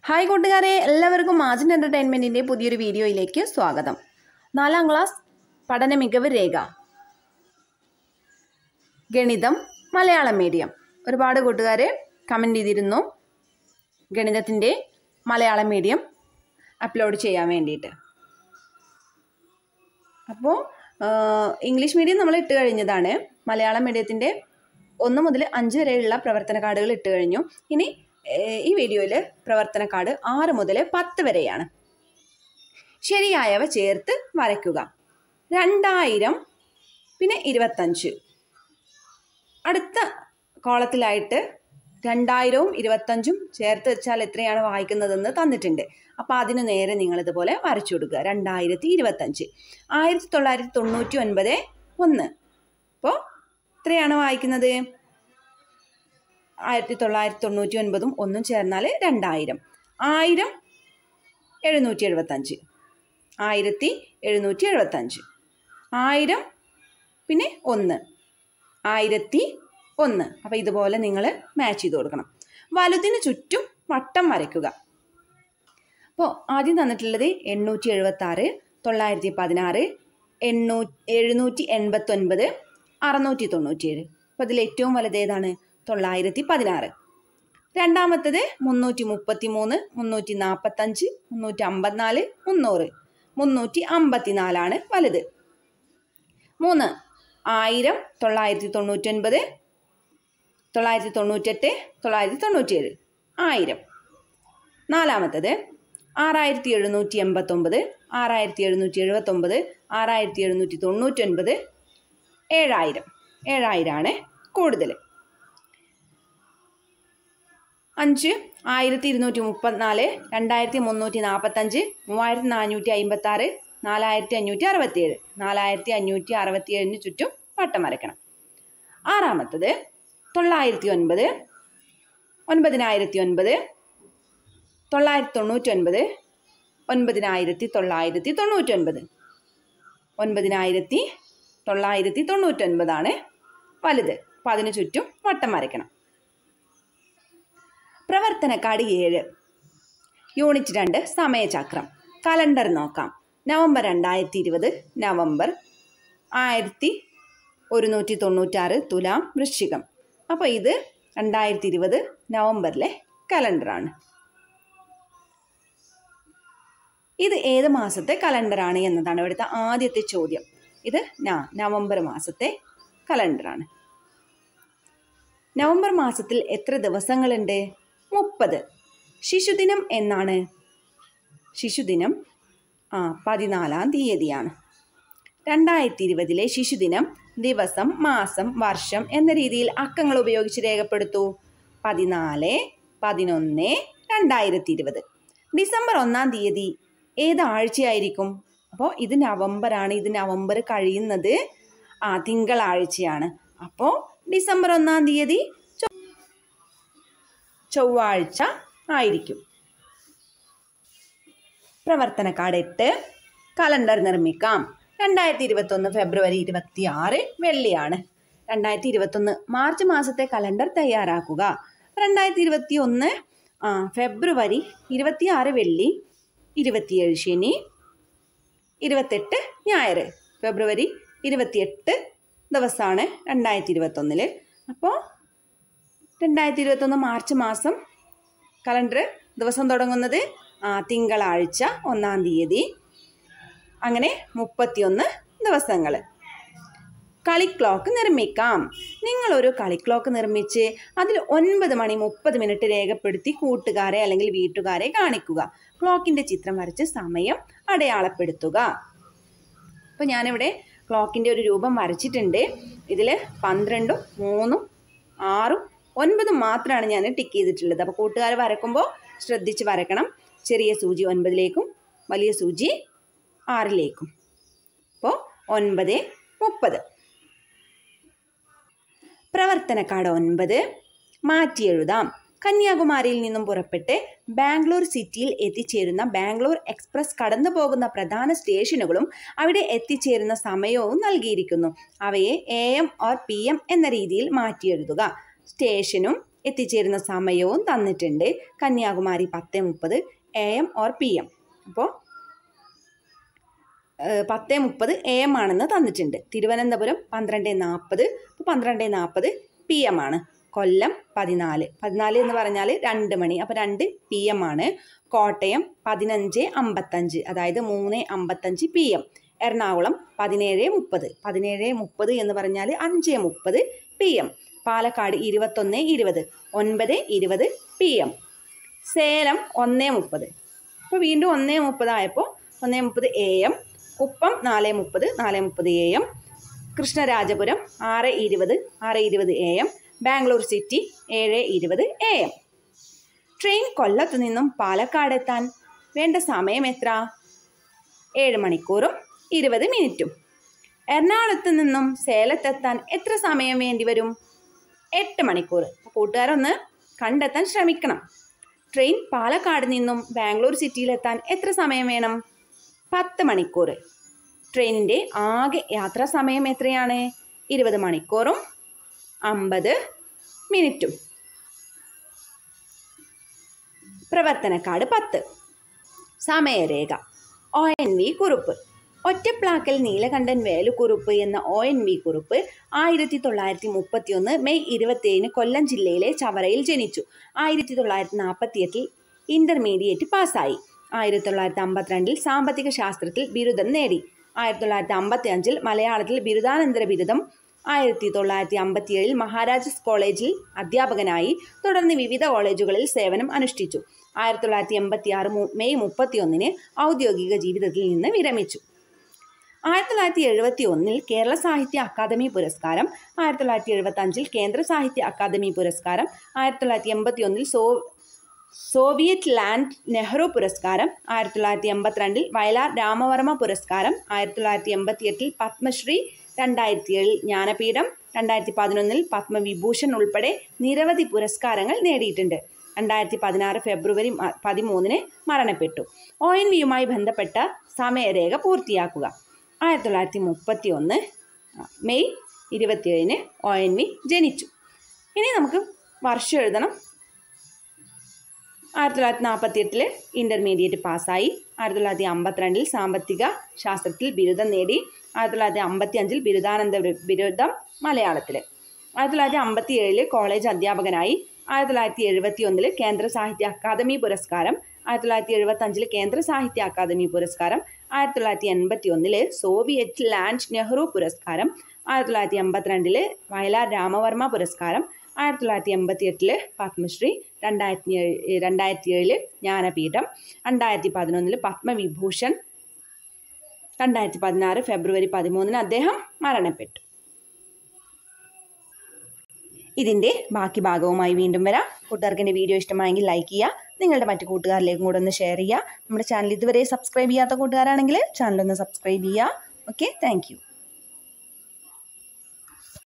hi കൂട്ടുകാരെ എല്ലാവർക്കും മാജിൻ എൻ്റർടൈൻമെൻറ്റിൻ്റെ പുതിയൊരു വീഡിയോയിലേക്ക് സ്വാഗതം നാലാം ക്ലാസ് പഠന മികവ് രേഖ ഗണിതം മലയാളം മീഡിയം ഒരുപാട് കൂട്ടുകാർ കമൻറ്റ് ചെയ്തിരുന്നു ഗണിതത്തിൻ്റെ മലയാളം മീഡിയം അപ്ലോഡ് ചെയ്യാൻ വേണ്ടിയിട്ട് അപ്പോൾ ഇംഗ്ലീഷ് മീഡിയം നമ്മൾ ഇട്ട് കഴിഞ്ഞതാണ് മലയാളം മീഡിയത്തിൻ്റെ ഒന്ന് മുതൽ അഞ്ച് വരെയുള്ള പ്രവർത്തന കാർഡുകൾ ഇട്ട് കഴിഞ്ഞു ഇനി ഏഹ്, ഈ വീഡിയോയിൽ പ്രവർത്തന കാർഡ് ആറ് മുതൽ പത്ത് വരെയാണ് ശരിയായവ ചേർത്ത് വരയ്ക്കുക രണ്ടായിരം പിന്നെ ഇരുപത്തഞ്ച് അടുത്ത കോളത്തിലായിട്ട് രണ്ടായിരവും ഇരുപത്തഞ്ചും ചേർത്ത് വെച്ചാൽ എത്രയാണ് വായിക്കുന്നതെന്ന് തന്നിട്ടുണ്ട് അപ്പോൾ അതിന് നേരെ നിങ്ങൾ ഇതുപോലെ വരച്ചു കൊടുക്കുക രണ്ടായിരത്തി ഇരുപത്തഞ്ച് ആയിരത്തി തൊള്ളായിരത്തി തൊണ്ണൂറ്റി ഒൻപത് ഒന്ന് അപ്പോൾ എത്രയാണ് വായിക്കുന്നത് ആയിരത്തി തൊള്ളായിരത്തി തൊണ്ണൂറ്റി ഒൻപതും ഒന്നും ചേർന്നാൽ രണ്ടായിരം ആയിരം എഴുന്നൂറ്റി എഴുപത്തഞ്ച് ആയിരത്തി എഴുന്നൂറ്റി എഴുപത്തഞ്ച് ആയിരം പിന്നെ ഒന്ന് ആയിരത്തി ഒന്ന് അപ്പോൾ ഇതുപോലെ നിങ്ങൾ മാച്ച് ചെയ്ത് കൊടുക്കണം വലുതിന് ചുറ്റും വട്ടം വരയ്ക്കുക അപ്പോൾ ആദ്യം തന്നിട്ടുള്ളത് എണ്ണൂറ്റി എഴുപത്താറ് തൊള്ളായിരത്തി പതിനാറ് എണ്ണൂ എഴുന്നൂറ്റി എൺപത്തൊൻപത് അറുന്നൂറ്റി തൊണ്ണൂറ്റിയേഴ് അപ്പോൾ അതിൽ ഏറ്റവും വലുത് ഏതാണ് തൊള്ളായിരത്തി പതിനാറ് രണ്ടാമത്തത് മുന്നൂറ്റി മുപ്പത്തി മൂന്ന് മുന്നൂറ്റി നാൽപ്പത്തഞ്ച് മുന്നൂറ്റി അമ്പത്തിനാല് മുന്നൂറ് മുന്നൂറ്റി അമ്പത്തിനാലാണ് വലുത് മൂന്ന് ആയിരം തൊള്ളായിരത്തി തൊണ്ണൂറ്റൊൻപത് തൊള്ളായിരത്തി തൊണ്ണൂറ്റെട്ട് തൊള്ളായിരത്തി തൊണ്ണൂറ്റിയേഴ് ആയിരം നാലാമത്തത് ആറായിരത്തി എഴുന്നൂറ്റി എൺപത്തൊമ്പത് ആറായിരത്തി എഴുന്നൂറ്റി എഴുപത്തൊമ്പത് ആറായിരത്തി എഴുന്നൂറ്റി തൊണ്ണൂറ്റൊൻപത് ഏഴായിരം ഏഴായിരമാണ് കൂടുതൽ അഞ്ച് ആയിരത്തി ഇരുന്നൂറ്റി മുപ്പത്തിനാല് രണ്ടായിരത്തി മുന്നൂറ്റി നാൽപ്പത്തഞ്ച് മൂവായിരത്തി നാനൂറ്റി അമ്പത്താറ് നാലായിരത്തി അഞ്ഞൂറ്റി അറുപത്തിയേഴ് നാലായിരത്തി അഞ്ഞൂറ്റി അറുപത്തിയേഴിന് ചുറ്റും വട്ടം വരയ്ക്കണം ആറാമത്തത് തൊള്ളായിരത്തി ഒൻപത് ഒൻപതിനായിരത്തി ഒൻപത് തൊള്ളായിരത്തി തൊണ്ണൂറ്റൊൻപത് ഒൻപതിനായിരത്തി തൊള്ളായിരത്തി തൊണ്ണൂറ്റൊൻപത് ഒൻപതിനായിരത്തി തൊള്ളായിരത്തി തൊണ്ണൂറ്റൊൻപതാണ് വലുത് അപ്പം അതിന് ചുറ്റും വട്ടം വരയ്ക്കണം പ്രവർത്തനക്കാട് ഏഴ് യൂണിറ്റ് രണ്ട് സമയചക്രം കലണ്ടർ നോക്കാം നവംബർ രണ്ടായിരത്തി ഇരുപത് നവംബർ ആയിരത്തി ഒരുന്നൂറ്റി തൊണ്ണൂറ്റാറ് തുലാം വൃശ്ചികം അപ്പോൾ ഇത് രണ്ടായിരത്തി ഇരുപത് നവംബറിലെ കലണ്ടറാണ് ഇത് ഏത് മാസത്തെ കലണ്ടറാണ് എന്നതാണ് ഇവിടുത്തെ ആദ്യത്തെ ചോദ്യം ഇത് ന നവംബർ മാസത്തെ കലണ്ടറാണ് നവംബർ മാസത്തിൽ എത്ര ദിവസങ്ങളുണ്ട് മുപ്പത് ശിശുദിനം എന്നാണ് ശിശുദിനം ആ പതിനാലാം തീയതിയാണ് രണ്ടായിരത്തി ഇരുപതിലെ ശിശുദിനം ദിവസം മാസം വർഷം എന്ന രീതിയിൽ അക്കങ്ങൾ ഉപയോഗിച്ച് രേഖപ്പെടുത്തൂ പതിനാല് പതിനൊന്ന് രണ്ടായിരത്തി ഇരുപത് ഡിസംബർ ഒന്നാം തീയതി ഏത് ആഴ്ചയായിരിക്കും അപ്പോൾ ഇത് നവംബറാണ് ഇത് നവംബർ കഴിയുന്നത് ആ തിങ്കളാഴ്ചയാണ് അപ്പോൾ ഡിസംബർ ഒന്നാം തീയതി ചൊ- ചൊവ്വാഴ്ച ആയിരിക്കും പ്രവർത്തനക്കാട് എട്ട് കലണ്ടർ നിർമ്മിക്കാം രണ്ടായിരത്തി ഇരുപത്തൊന്ന് ഫെബ്രുവരി ഇരുപത്തി ആറ് വെള്ളിയാണ് രണ്ടായിരത്തി ഇരുപത്തൊന്ന് മാർച്ച് മാസത്തെ കലണ്ടർ തയ്യാറാക്കുക രണ്ടായിരത്തി ഇരുപത്തി ഒന്ന് ആ ഫെബ്രുവരി ഇരുപത്തി ആറ് വെള്ളി ഇരുപത്തിയേഴ് ശനി ഇരുപത്തെട്ട് ഞായർ ഫെബ്രുവരി ഇരുപത്തിയെട്ട് ദിവസമാണ് രണ്ടായിരത്തി ഇരുപത്തൊന്നില് അപ്പോൾ രണ്ടായിരത്തി ഇരുപത്തൊന്ന് മാർച്ച് മാസം കലണ്ടർ ദിവസം തുടങ്ങുന്നത് ആ, തിങ്കളാഴ്ച ഒന്നാം തീയതി അങ്ങനെ മുപ്പത്തിയൊന്ന് ദിവസങ്ങൾ കളി ക്ലോക്ക് നിർമ്മിക്കാം നിങ്ങളൊരു കളി ക്ലോക്ക് നിർമ്മിച്ച് അതിൽ ഒൻപത് മണി മുപ്പത് മിനിറ്റ് രേഖപ്പെടുത്തി കൂട്ടുകാരെ അല്ലെങ്കിൽ വീട്ടുകാരെ കാണിക്കുക ക്ലോക്കിൻ്റെ ചിത്രം വരച്ച് സമയം അടയാളപ്പെടുത്തുക അപ്പോൾ ഞാനിവിടെ ക്ലോക്കിൻ്റെ ഒരു രൂപം വരച്ചിട്ടുണ്ട് ഇതിൽ പന്ത്രണ്ടും മൂന്നും ആറും ഒൻപതും മാത്രമാണ് ഞാൻ ടിക്ക് ചെയ്തിട്ടുള്ളത് അപ്പോൾ കൂട്ടുകാർ വരക്കുമ്പോൾ ശ്രദ്ധിച്ച് വരക്കണം ചെറിയ സൂചി ഒൻപതിലേക്കും വലിയ സൂചി ആറിലേക്കും അപ്പോൾ ഒൻപത് മുപ്പത് പ്രവർത്തനക്കാട് ഒൻപത് മാറ്റി എഴുതാം കന്യാകുമാരിയിൽ നിന്നും പുറപ്പെട്ട് ബാംഗ്ലൂർ സിറ്റിയിൽ എത്തിച്ചേരുന്ന ബാംഗ്ലൂർ എക്സ്പ്രസ് കടന്നു പോകുന്ന പ്രധാന സ്റ്റേഷനുകളും അവിടെ എത്തിച്ചേരുന്ന സമയവും നൽകിയിരിക്കുന്നു അവയെ A M or P M എന്ന രീതിയിൽ മാറ്റി എഴുതുക സ്റ്റേഷനും എത്തിച്ചേരുന്ന സമയവും തന്നിട്ടുണ്ട് കന്യാകുമാരി പത്ത് മുപ്പത് A M or P M അപ്പോൾ പത്ത് മുപ്പത് എ എം ആണെന്ന് തന്നിട്ടുണ്ട് തിരുവനന്തപുരം പന്ത്രണ്ട് നാൽപ്പത് ഇപ്പോൾ പന്ത്രണ്ട് നാൽപ്പത് പി എം ആണ് കൊല്ലം പതിനാല് പതിനാല് എന്ന് പറഞ്ഞാൽ രണ്ട് മണി അപ്പോൾ രണ്ട് പി എം ആണ് കോട്ടയം പതിനഞ്ച് അമ്പത്തഞ്ച് അതായത് മൂന്ന് അമ്പത്തഞ്ച് പി എം എറണാകുളം പതിനേഴ് മുപ്പത് പതിനേഴ് മുപ്പത് എന്ന് പറഞ്ഞാൽ അഞ്ച് മുപ്പത് പി എം പാലക്കാട് ഇരുപത്തൊന്ന് ഇരുപത് ഒൻപത് ഇരുപത് പി എം സേലം ഒന്ന് മുപ്പത് ഇപ്പോൾ വീണ്ടും ഒന്ന് മുപ്പതായപ്പോൾ ഒന്ന് മുപ്പത് എ എം കുപ്പം നാല് മുപ്പത് നാല് മുപ്പത് എ എം കൃഷ്ണരാജപുരം ആറ് ഇരുപത് ആറ് ഇരുപത് എ എം ബാംഗ്ലൂർ സിറ്റി ഏഴ് ഇരുപത് എ എം ട്രെയിൻ കൊല്ലത്ത് നിന്നും പാലക്കാട് എത്താൻ വേണ്ട സമയം എത്ര ഏഴ് മണിക്കൂറും ഇരുപത് മിനിറ്റും എറണാകുളത്ത് നിന്നും സേലത്തെത്താൻ എത്ര സമയം വേണ്ടി വരും എട്ട് മണിക്കൂർ അപ്പോൾ കൂട്ടുകാരൊന്ന് കണ്ടെത്താൻ ശ്രമിക്കണം ട്രെയിൻ പാലക്കാട് നിന്നും ബാംഗ്ലൂർ സിറ്റിയിലെത്താൻ എത്ര സമയം വേണം പത്ത് മണിക്കൂർ ട്രെയിനിൻ്റെ ആകെ യാത്രാ സമയം എത്രയാണ് ഇരുപത് മണിക്കൂറും അമ്പത് മിനിറ്റും പ്രവർത്തനക്കാട് പത്ത് സമയരേഖ O N V Kurup Ottaplakkal Neelakantan Velukkurup എന്ന ഒ എൻ വി കുറുപ്പ് ആയിരത്തി തൊള്ളായിരത്തി മുപ്പത്തിയൊന്ന് മെയ് ഇരുപത്തിയേഴിന് കൊല്ലം ജില്ലയിലെ ചവറയിൽ ജനിച്ചു ആയിരത്തി തൊള്ളായിരത്തി നാൽപ്പത്തിയെട്ടിൽ ഇൻ്റർമീഡിയറ്റ് പാസ്സായി ആയിരത്തി തൊള്ളായിരത്തി അമ്പത്തിരണ്ടിൽ സാമ്പത്തിക ശാസ്ത്രത്തിൽ ബിരുദം നേടി ആയിരത്തി തൊള്ളായിരത്തി അമ്പത്തി അഞ്ചിൽ മലയാളത്തിൽ ബിരുദാനന്തര ബിരുദം ആയിരത്തി തൊള്ളായിരത്തി അമ്പത്തിയേഴിൽ മഹാരാജാസ് കോളേജിൽ അധ്യാപകനായി തുടർന്ന് വിവിധ കോളേജുകളിൽ സേവനം അനുഷ്ഠിച്ചു ആയിരത്തി തൊള്ളായിരത്തി എൺപത്തി ആറ് മെയ് മുപ്പത്തിയൊന്നിന് ഔദ്യോഗിക ജീവിതത്തിൽ നിന്ന് വിരമിച്ചു ആയിരത്തി തൊള്ളായിരത്തി എഴുപത്തി ഒന്നിൽ കേരള സാഹിത്യ അക്കാദമി പുരസ്കാരം ആയിരത്തി തൊള്ളായിരത്തി എഴുപത്തി അഞ്ചിൽ കേന്ദ്ര സാഹിത്യ അക്കാദമി പുരസ്കാരം ആയിരത്തി തൊള്ളായിരത്തി എൺപത്തി ഒന്നിൽ സോ സോവിയറ്റ് ലാൻഡ് നെഹ്റു പുരസ്കാരം ആയിരത്തി തൊള്ളായിരത്തി എൺപത്തിരണ്ടിൽ വയലാർ രാമവർമ്മ പുരസ്കാരം ആയിരത്തി തൊള്ളായിരത്തി എൺപത്തി എട്ടിൽ പത്മശ്രീ രണ്ടായിരത്തി ഏഴിൽ ജ്ഞാനപീഠം രണ്ടായിരത്തി പതിനൊന്നിൽ പത്മവിഭൂഷൺ ഉൾപ്പെടെ നിരവധി പുരസ്കാരങ്ങൾ നേടിയിട്ടുണ്ട് രണ്ടായിരത്തി പതിനാറ് ഫെബ്രുവരി പതിമൂന്നിന് മരണപ്പെട്ടു ഒ എൻ വിയുമായി ബന്ധപ്പെട്ട സമയരേഖ പൂർത്തിയാക്കുക ആയിരത്തി തൊള്ളായിരത്തി മുപ്പത്തി ഒന്ന് മെയ് ഇരുപത്തിയേഴിന് ഒ എൻ വി ജനിച്ചു ഇനി നമുക്ക് വർഷം എഴുതണം ആയിരത്തി തൊള്ളായിരത്തി നാൽപ്പത്തി എട്ടിൽ ഇൻ്റർമീഡിയറ്റ് പാസ്സായി ആയിരത്തി തൊള്ളായിരത്തി അമ്പത്തിരണ്ടിൽ സാമ്പത്തിക ശാസ്ത്രത്തിൽ ബിരുദം നേടി ആയിരത്തി തൊള്ളായിരത്തി അമ്പത്തി അഞ്ചിൽ ബിരുദാനന്ദ ബിരുദം മലയാളത്തിൽ ആയിരത്തി തൊള്ളായിരത്തി അമ്പത്തി ഏഴിൽ കോളേജ് അധ്യാപകനായി ആയിരത്തി തൊള്ളായിരത്തി എഴുപത്തി ഒന്നിൽ കേന്ദ്ര സാഹിത്യ അക്കാദമി പുരസ്കാരം ആയിരത്തി തൊള്ളായിരത്തി എഴുപത്തി അഞ്ചിൽ കേന്ദ്ര സാഹിത്യ അക്കാദമി പുരസ്കാരം ആയിരത്തി തൊള്ളായിരത്തി എൺപത്തി ഒന്നിൽ സോവിയറ്റ് ലാൻഡ് നെഹ്റു പുരസ്കാരം ആയിരത്തി തൊള്ളായിരത്തി എൺപത്തിരണ്ടിൽ വയലാർ രാമവർമ്മ പുരസ്കാരം ആയിരത്തി തൊള്ളായിരത്തി എൺപത്തി എട്ടിൽ പത്മശ്രീ രണ്ടായിരത്തി ഏഴ് രണ്ടായിരത്തി ഏഴില് ജ്ഞാനപീഠം രണ്ടായിരത്തി പതിനൊന്നിൽ പത്മവിഭൂഷൺ രണ്ടായിരത്തി പതിനാറ് ഫെബ്രുവരി പതിമൂന്നിന് അദ്ദേഹം മരണപ്പെട്ടു ഇതിൻ്റെ ബാക്കി ഭാഗവുമായി വീണ്ടും വരാം കൂട്ടുകാർക്ക് എൻ്റെ വീഡിയോ ഇഷ്ടമായെങ്കിൽ ലൈക്ക് ചെയ്യുക നിങ്ങളുടെ മറ്റു കൂട്ടുകാരിലേക്കും കൂടെ ഒന്ന് ഷെയർ ചെയ്യുക നമ്മുടെ ചാനൽ ഇതുവരെ സബ്സ്ക്രൈബ് ചെയ്യാത്ത കൂട്ടുകാരാണെങ്കിൽ ചാനൽ ഒന്ന് സബ്സ്ക്രൈബ് ചെയ്യുക ഓക്കെ താങ്ക്